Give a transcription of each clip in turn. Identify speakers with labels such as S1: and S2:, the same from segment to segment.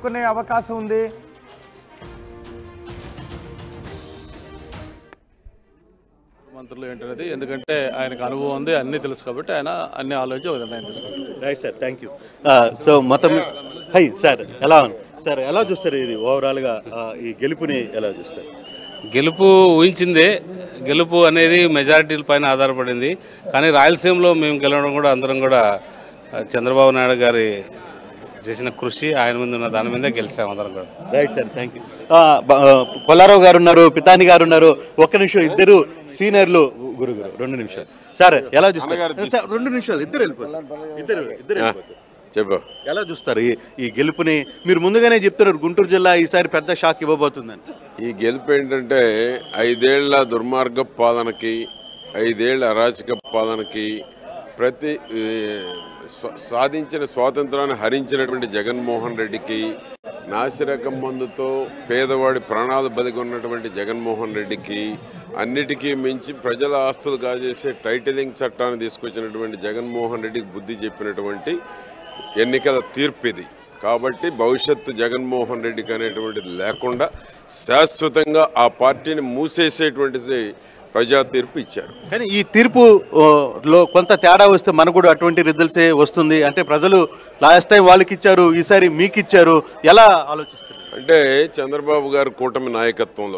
S1: నిలబెట్టుకునే అవకాశం ఉంది
S2: మంత్రులు ఏంటనేది ఎందుకంటే ఆయనకు అనుభవం ఉంది అన్నీ తెలుసు కాబట్టి ఆయన అన్ని ఆలోచించి ఒక నిర్ణయం తీసుకుంటారు
S3: right sir thank you so మొత్తం హై సార్ ఎలా ఉంది సార్ ఎలా చూస్తారు ఇది ఓవరాల్గా ఈ గెలుపుని ఎలా చూస్తారు
S4: గెలుపు ఊహించిందే గెలుపు అనేది మెజారిటీల పైన ఆధారపడింది కానీ రాయలసీమలో మేము గెలవడం కూడా అందరం కూడా ఆ, చంద్రబాబు నాయుడు గారి చేసిన కృషి ఆయన మీద ఉన్న దాని మీద గెలిచాం అందరం కూడా
S3: right sir thank you Pollarao గారు ఉన్నారు పితాని గారు ఉన్నారు ఒక్క నిమిషం ఇద్దరు సీనియర్లు గురుగురు రెండు నిమిషాలు సార్ ఎలా చూస్తారు సార్ రెండు నిమిషాలు ఇద్దరు వెళ్ళిపోతారు ఇద్దరు ఇద్దరు వెళ్ళిపోతారు
S5: చెప్పు
S3: ఎలా చూస్తారు ఈ ఈ గెలుపుని మీరు ముందుగానే చెప్తున్నారు గుంటూరు జిల్లా ఈసారి పెద్ద షాక్ ఇవ్వబోతుందని
S5: ఈ గెలుపు ఏంటంటే ఐదేళ్ల దుర్మార్గ పాలనకి ఐదేళ్ల అరాచక పాలనకి ప్రతి ఈ, స్వ- సాధించిన స్వాతంత్రాన్ని హరించినటువంటి జగన్మోహన్ రెడ్డికి నాసిరకం మందుతో పేదవాడి ప్రాణాలు బలిగొన్నటువంటి జగన్మోహన్ రెడ్డికి అన్నిటికీ మించి ప్రజల ఆస్తులు కాజేసే టైటిలింగ్ చట్టాన్ని తీసుకొచ్చినటువంటి జగన్మోహన్ రెడ్డికి బుద్ధి చెప్పినటువంటి ఎన్నికల తీర్పు ఇది కాబట్టి భవిష్యత్తు జగన్మోహన్ రెడ్డికి అనేటువంటిది లేకుండా శాశ్వతంగా ఆ పార్టీని మూసేసేటువంటి ప్రజా తీర్పు ఇచ్చారు
S3: కానీ ఈ తీర్పు ఓ, లో కొంత తేడా వస్తే మనకు కూడా అటువంటి రిజల్ట్సే వస్తుంది అంటే ప్రజలు లాస్ట్ టైం వాళ్ళకి ఇచ్చారు ఈసారి మీకు ఇచ్చారు ఎలా ఆలోచిస్తారు
S5: అంటే చంద్రబాబు గారి కూటమి నాయకత్వంలో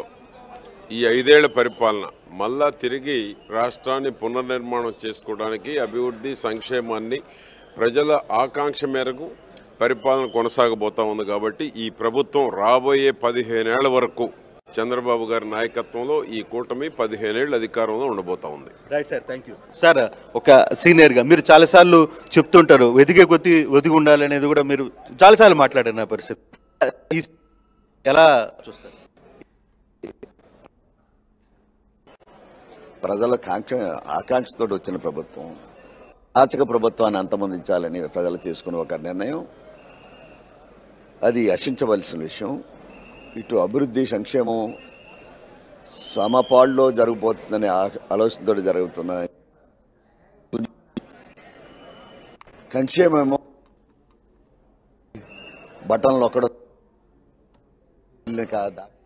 S5: ఈ ఐదేళ్ల పరిపాలన మళ్ళా తిరిగి రాష్ట్రాన్ని పునర్నిర్మాణం చేసుకోవడానికి అభివృద్ధి సంక్షేమాన్ని ప్రజల ఆకాంక్ష మేరకు పరిపాలన కొనసాగబోతా ఉంది కాబట్టి ఈ ప్రభుత్వం రాబోయే పదిహేనేళ్ల వరకు చంద్రబాబు గారి నాయకత్వంలో ఈ కూటమి పదిహేనేళ్ళు అధికారంలో ఉండబోతా ఉంది
S3: right sir thank you sir ఒక సీనియర్గా మీరు చాలాసార్లు చెప్తుంటారు వెదిగే కొద్దీ ఒదిగి ఉండాలి అనేది కూడా మీరు చాలాసార్లు మాట్లాడారు నా పరిస్థితి ఈ- ఎలా చూస్తారు
S6: ప్రజల కాంక్ష ఆకాంక్షతో వచ్చిన ప్రభుత్వం ఆచక ప్రభుత్వాన్ని అంతమొందించాలని ప్రజలు తీసుకున్న ఒక నిర్ణయం అది హర్షించవలసిన విషయం ఇటు అభివృద్ధి సంక్షేమం సమపాళ్ళలో జరగబోతుందనే ఆ- ఆలోచనతో జరుగుతున్న సంక్షేమేమో బటన్లు ఒక్కడ